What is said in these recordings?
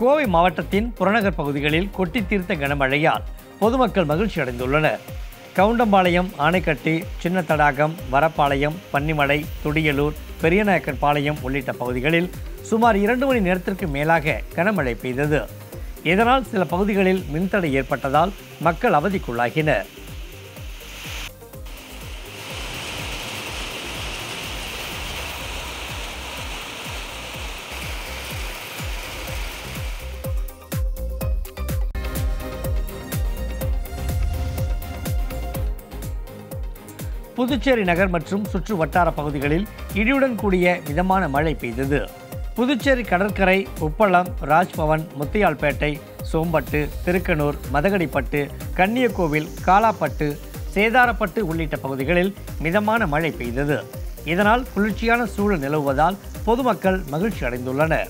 கோவை மாவட்டத்தின் புறநகர் பகுதிகளில் கொட்டி தீர்த்த கனமழையால் பொதுமக்கள் மகிழ்ச்சி அடைந்துள்ளனர் கவுண்டம்பாளையம் ஆனைக்கட்டி சின்ன தடாகம் வரப்பாளையம் பன்னிமலை துடியலூர் பெரியநாயக்கன் பாளையம் உள்ளிட்ட பகுதிகளில் சுமார் இரண்டு மணி நேரத்திற்கு மேலாக கனமழை பெய்தது இதனால் சில பகுதிகளில் மின்தடை ஏற்பட்டதால் மக்கள் அவதிக்குள்ளாகினர் புதுச்சேரி நகர் மற்றும் சுற்று வட்டார பகுதிகளில் இடியுடன் கூடிய மிதமான மழை பெய்தது புதுச்சேரி கடற்கரை உப்பளம் ராஜ்பவன் முத்தியால்பேட்டை சோம்பட்டு திருக்கனூர் மதகடிப்பட்டு கன்னியக்கோவில் காலாப்பட்டு சேதாரப்பட்டு உள்ளிட்ட பகுதிகளில் மிதமான மழை பெய்தது இதனால் குளிர்ச்சியான சூழல் நிலவுவதால் பொதுமக்கள் மகிழ்ச்சி அடைந்துள்ளனர்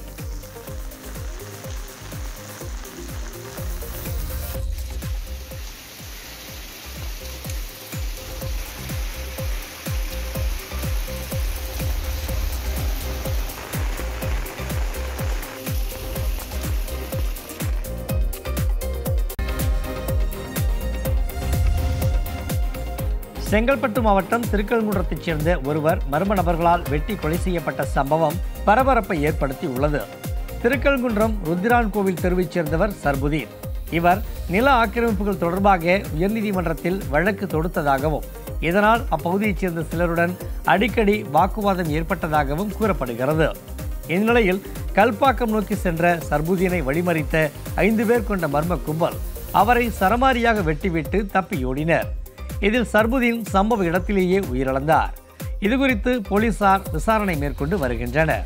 செங்கல்பட்டு மாவட்டம் திருக்கல்குன்றத்தைச் சேர்ந்த ஒருவர் மர்ம நபர்களால் வெட்டி கொலை செய்யப்பட்ட சம்பவம் பரபரப்பை ஏற்படுத்தி உள்ளது திருக்கல்குன்றம் ருத்திரான் கோவில் தெருவைச் சேர்ந்தவர் சர்புதீன் இவர் நில ஆக்கிரமிப்புகள் தொடர்பாக உயர்நீதிமன்றத்தில் வழக்கு தொடுத்ததாகவும் இதனால் அப்பகுதியைச் சேர்ந்த சிலருடன் அடிக்கடி வாக்குவாதம் ஏற்பட்டதாகவும் கூறப்படுகிறது இந்நிலையில் கல்பாக்கம் நோக்கி சென்ற சர்புதீனை வழிமறித்த ஐந்து பேர் கொண்ட மர்ம கும்பல் அவரை சரமாரியாக வெட்டிவிட்டு தப்பியோடினர் இதில் சர்புதீன் சம்பவ இடத்திலேயே உயிரிழந்தார் இதுகுறித்து போலீசார் விசாரணை மேற்கொண்டு வருகின்றனர்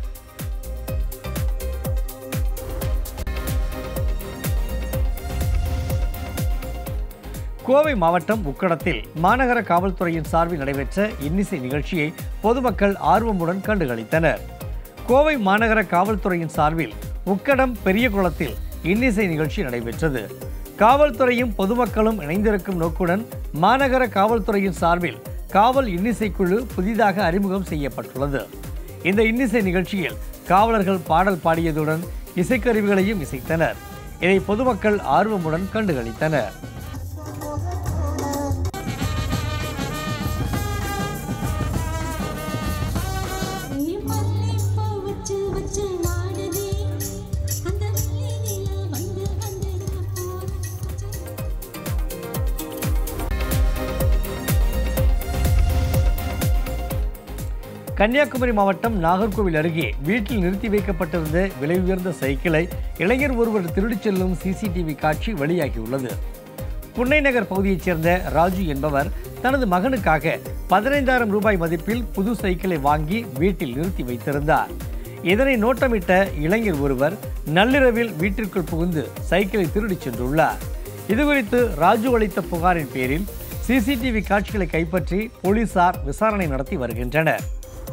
கோவை மாவட்டம் உக்கடத்தில் மாநகர காவல்துறையின் சார்பில் நடைபெற்ற இன்னிசை நிகழ்ச்சியை பொதுமக்கள் ஆர்வமுடன் கண்டுகளித்தனர் கோவை மாநகர காவல்துறையின் சார்பில் உக்கடம் பெரிய குளத்தில் இன்னிசை நிகழ்ச்சி நடைபெற்றது காவல்துறையும் பொதுமக்களும் இணைந்திருக்கும் நோக்குடன் மாநகர காவல்துறையின் சார்பில் காவல் இன்னிசைக்குழு புதிதாக அறிமுகம் செய்யப்பட்டுள்ளது இந்த இன்னிசை நிகழ்ச்சியில் காவலர்கள் பாடல் பாடியதுடன் இசைக்கருவிகளையும் இசைத்தனர் இதை பொதுமக்கள் ஆர்வமுடன் கண்டுகளித்தனர் நீ மல்லிப்பூ வச்சு வச்சு வாடுதே அந்த வெள்ளி நிலா வந்து வந்து நான் போறேன் கன்னியாகுமரி மாவட்டம் நாகர்கோவில் அருகே வீட்டில் நிறுத்தி வைக்கப்பட்டிருந்த விலை உயர்ந்த சைக்கிளை இளைஞர் ஒருவர் திருடிச் செல்லும் சிசிடிவி காட்சி வெளியாகியுள்ளது புன்னை நகர் பகுதியைச் சேர்ந்த ராஜு என்பவர் தனது மகனுக்காக பதினைந்தாயிரம் ரூபாய் மதிப்பில் புது சைக்கிளை வாங்கி வீட்டில் நிறுத்தி வைத்திருந்தார் இதனை நோட்டமிட்ட இளைஞர் ஒருவர் நள்ளிரவில் வீட்டிற்குள் புகுந்து சைக்கிளை திருடிச் சென்றுள்ளார் இதுகுறித்து ராஜு அளித்த புகாரின் பேரில் சிசிடிவி காட்சிகளை கைப்பற்றி போலீசார் விசாரணை நடத்தி வருகின்றனர்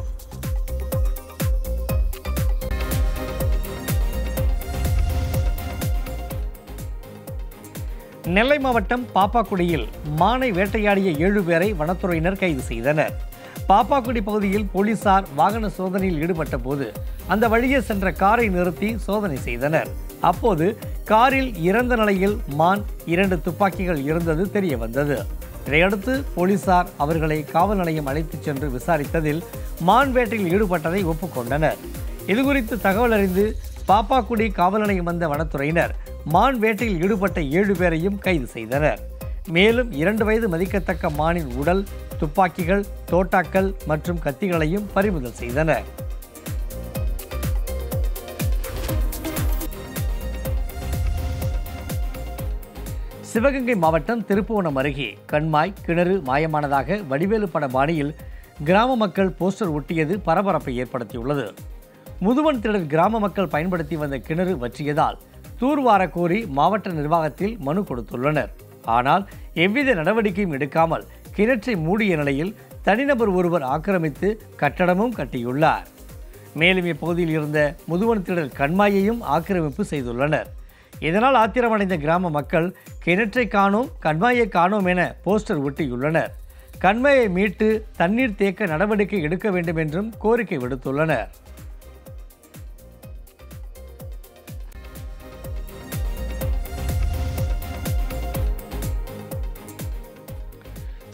நெல்லை மாவட்டம் பாப்பாக்குடியில் மானை வேட்டையாடிய ஏழு பேரை வனத்துறையினர் கைது செய்தனர் பாப்பாக்குடி பகுதியில் போலீசார் வாகன சோதனையில் ஈடுபட்ட போது அந்த வழியே சென்ற காரை நிறுத்தி சோதனை செய்தனர் அப்போது காரில் இறந்த நிலையில் மான் இரண்டு துப்பாக்கிகள் இருந்தது தெரிய வந்தது இதையடுத்து போலீசார் அவர்களை காவல் நிலையம் அழைத்துச் சென்று விசாரித்ததில் மான் வேட்டையில் ஈடுபட்டதை ஒப்புக்கொண்டனர் இதுகுறித்து தகவல் அறிந்து பாப்பாக்குடி காவல் நிலையம் வந்த வனத்துறையினர் மான் வேட்டையில் ஈடுபட்ட ஏழு பேரையும் கைது செய்தனர் மேலும் இரண்டு வயது மதிக்கத்தக்க மானின் உடல் துப்பாக்கிகள் தோட்டாக்கள் மற்றும் கத்திகளையும் பறிமுதல் செய்தனர் சிவகங்கை மாவட்டம் திருப்புவனம் அருகே கண்மாய் கிணறு மாயமானதாக வடிவேலு பட பாணியில் கிராம மக்கள் போஸ்டர் ஒட்டியது பரபரப்பை ஏற்படுத்தியுள்ளது முதுவன் திடல் கிராம மக்கள் பயன்படுத்தி வந்த கிணறு வற்றியதால் தூர்வார கோரி மாவட்ட நிர்வாகத்தில் மனு கொடுத்துள்ளனர் ஆனால் எவ்வித நடவடிக்கையும் எடுக்காமல் கிணற்றை மூடிய நிலையில் தனிநபர் ஒருவர் ஆக்கிரமித்து கட்டடமும் கட்டியுள்ளார் மேலும் இப்பகுதியில் இருந்த முதுவன் திடல் கண்மாயையும் ஆக்கிரமிப்பு செய்துள்ளனர் இதனால் ஆத்திரமடைந்த கிராம மக்கள் கிணற்றை காணோம் கண்மாயை காணோம் என போஸ்டர் ஒட்டியுள்ளனர் கண்மாயை மீட்டு தண்ணீர் தேக்க நடவடிக்கை எடுக்க வேண்டும் என்றும் கோரிக்கை விடுத்துள்ளனர்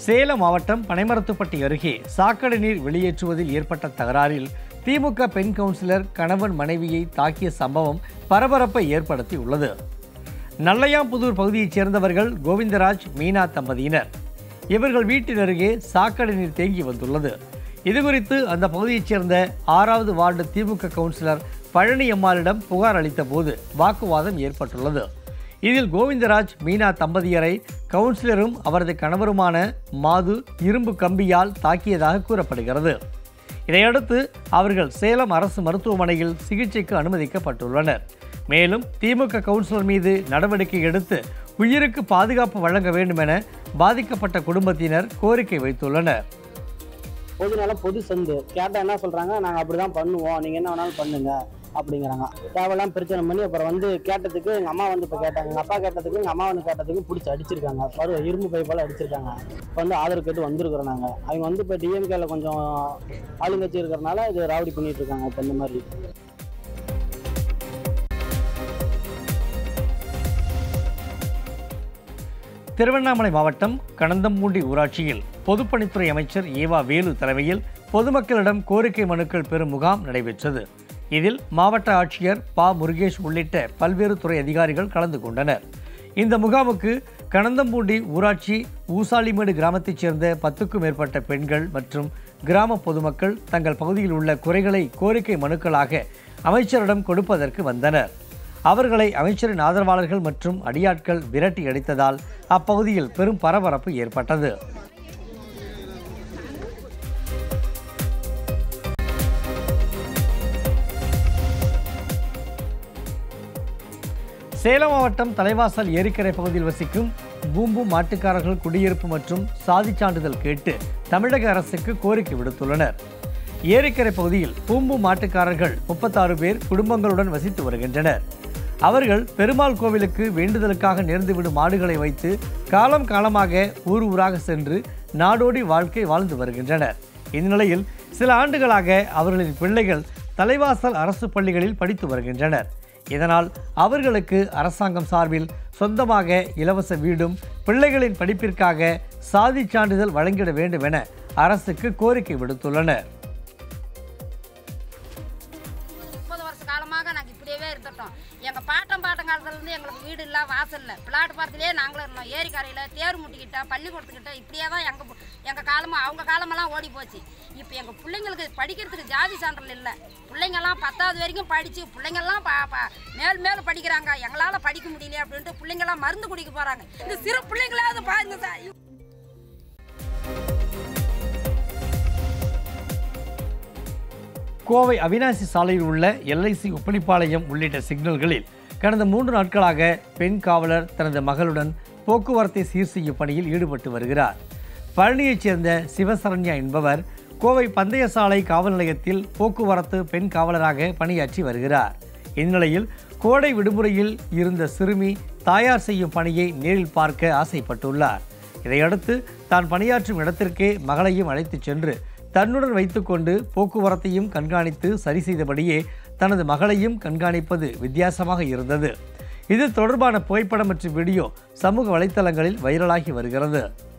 சேலம் மாவட்டம் பனைமரத்துப்பட்டி அருகே சாக்கடை நீர் வெளியேற்றுவதில் ஏற்பட்ட தகராறில் திமுக பெண் கவுன்சிலர் கணவன் மனைவியை தாக்கிய சம்பவம் பரபரப்பை ஏற்படுத்தியுள்ளது நல்லையாம்புதூர் பகுதியைச் சேர்ந்தவர்கள் கோவிந்தராஜ் மீனா தம்பதியினர் இவர்கள் வீட்டின் அருகே சாக்கடை நீர் தேங்கி வந்துள்ளது இதுகுறித்து அந்த பகுதியைச் சேர்ந்த ஆறாவது வார்டு திமுக கவுன்சிலர் பழனி அம்மாளிடம் புகார் அளித்த போது வாக்குவாதம் ஏற்பட்டுள்ளது இதில் கோவிந்தராஜ் மீனா தம்பதியரை கவுன்சிலரும் அவரது கணவருமான மாது இரும்பு கம்பியால் தாக்கியதாக கூறப்படுகிறது இதையடுத்து அவர்கள் சேலம் அரசு மருத்துவமனையில் சிகிச்சைக்கு அனுமதிக்கப்பட்டுள்ளனர் மேலும் திமுக கவுன்சிலர் மீது நடவடிக்கை எடுத்து உயிருக்கு பாதுகாப்பு வழங்க வேண்டும் என பாதிக்கப்பட்ட குடும்பத்தினர் கோரிக்கை வைத்துள்ளனர் பொது நலம் பொது சந்து கேட்டால் என்ன சொல்கிறாங்க நாங்கள் அப்படி தான் பண்ணுவோம் நீங்கள் என்ன வேணாலும் பண்ணுங்க அப்படிங்கிறாங்க தேவையெல்லாம் பிரச்சனை பண்ணி அப்புறம் வந்து கேட்டதுக்கு எங்கள் அம்மா வந்து இப்போ கேட்டாங்க எங்கள் அப்பா கேட்டதுக்கு எங்கள் அம்மா வந்து கேட்டதுக்கு பிடிச்சி அடிச்சிருக்காங்க பரு இரும்பு பைப்பால் அடிச்சிருக்காங்க இப்போ வந்து ஆதரவு கேட்டு வந்திருக்கிறோம் நாங்கள் அவங்க வந்து இப்போ டிஎம்கேல கொஞ்சம் ஆளுங்கட்சி இருக்கிறனால இது ராவடி பண்ணிட்டு இருக்காங்க இப்போ இந்த மாதிரி திருவண்ணாமலை மாவட்டம் கணந்தம்பூண்டி ஊராட்சியில் பொதுப்பணித்துறை அமைச்சர் ஏவா வேலு தலைமையில் பொதுமக்களிடம் கோரிக்கை மனுக்கள் பெறும் முகாம் நடைபெற்றது இதில் மாவட்ட ஆட்சியர் பா முருகேஷ் உள்ளிட்ட பல்வேறு துறை அதிகாரிகள் கலந்து கொண்டனர் இந்த முகாமுக்கு கணந்தம்பூண்டி ஊராட்சி ஊசாலிமேடு கிராமத்தைச் சேர்ந்த பத்துக்கும் மேற்பட்ட பெண்கள் மற்றும் கிராம பொதுமக்கள் தங்கள் பகுதியில் உள்ள குறைகளை கோரிக்கை மனுக்களாக அமைச்சரிடம் கொடுப்பதற்கு வந்தனர் அவர்களை அமைச்சரின் ஆதரவாளர்கள் மற்றும் அடியாட்கள் விரட்டி அடித்ததால் அப்பகுதியில் பெரும் பரபரப்பு ஏற்பட்டது சேலம் மாவட்டம் தலைவாசல் ஏரிக்கரை பகுதியில் வசிக்கும் பூம்பு மாட்டுக்காரர்கள் குடியிருப்பு மற்றும் சாதிச் சான்றிதழ் கேட்டு தமிழக அரசுக்கு கோரிக்கை விடுத்துள்ளனர் ஏரிக்கரை பகுதியில் பூம்பு மாட்டுக்காரர்கள் முப்பத்தாறு பேர் குடும்பங்களுடன் வசித்து வருகின்றனர் அவர்கள் பெருமாள் கோவிலுக்கு வேண்டுதலுக்காக நேர்ந்துவிடும் மாடுகளை வைத்து காலம் காலமாக ஊர் ஊராக சென்று நாடோடி வாழ்க்கை வாழ்ந்து வருகின்றனர் இந்நிலையில் சில ஆண்டுகளாக அவர்களின் பிள்ளைகள் தலைவாசல் அரசு பள்ளிகளில் படித்து வருகின்றனர் இதனால் அவர்களுக்கு அரசாங்கம் சார்பில் சொந்தமாக இலவச வீடும் பிள்ளைகளின் படிப்பிற்காக சாதிச் சான்றிதழ் வழங்கிட வேண்டும் என அரசுக்கு கோரிக்கை விடுத்துள்ளனர் முப்பது வருஷ காலமாக நாங்கள் இப்படியே இருந்துட்டோம் எங்கள் பாட்டம் பாட்டம் காலத்துலேருந்து எங்களுக்கு வீடு இல்லை வாசல் இல்லை பிளாட் பார்த்துலேயே நாங்களும் இருந்தோம் ஏரிக்கரையில் தேர் முட்டிக்கிட்ட பள்ளிக்கூடத்துக்கிட்ட இப்படியே தான் எங்கள் எங்கள் காலமும் அவங்க காலமெல்லாம் ஓடி போச்சு இப்போ எங்கள் பிள்ளைங்களுக்கு படிக்கிறதுக்கு ஜாதி சான்றிதழ் இல்லை பிள்ளைங்கெல்லாம் பத்தாவது வரைக்கும் படித்து பிள்ளைங்கெல்லாம் பா பா மேல் மேல் படிக்கிறாங்க எங்களால் படிக்க முடியல அப்படின்ட்டு பிள்ளைங்கெல்லாம் மருந்து குடிக்க போகிறாங்க இந்த சிறு பிள்ளைங்களாவது பாருங்க சார் கோவை அவினாசி சாலையில் உள்ள எல்ஐசி ஒப்பளிப்பாளையம் உள்ளிட்ட சிக்னல்களில் கடந்த மூன்று நாட்களாக பெண் காவலர் தனது மகளுடன் போக்குவரத்தை சீர் செய்யும் பணியில் ஈடுபட்டு வருகிறார் பழனியைச் சேர்ந்த சிவசரண்யா என்பவர் கோவை பந்தய சாலை காவல் நிலையத்தில் போக்குவரத்து பெண் காவலராக பணியாற்றி வருகிறார் இந்நிலையில் கோடை விடுமுறையில் இருந்த சிறுமி தாயார் செய்யும் பணியை நேரில் பார்க்க ஆசைப்பட்டுள்ளார் இதையடுத்து தான் பணியாற்றும் இடத்திற்கே மகளையும் அழைத்துச் சென்று தன்னுடன் வைத்துக்கொண்டு போக்குவரத்தையும் கண்காணித்து சரி செய்தபடியே தனது மகளையும் கண்காணிப்பது வித்தியாசமாக இருந்தது இது தொடர்பான புகைப்படம் மற்றும் வீடியோ சமூக வலைத்தளங்களில் வைரலாகி வருகிறது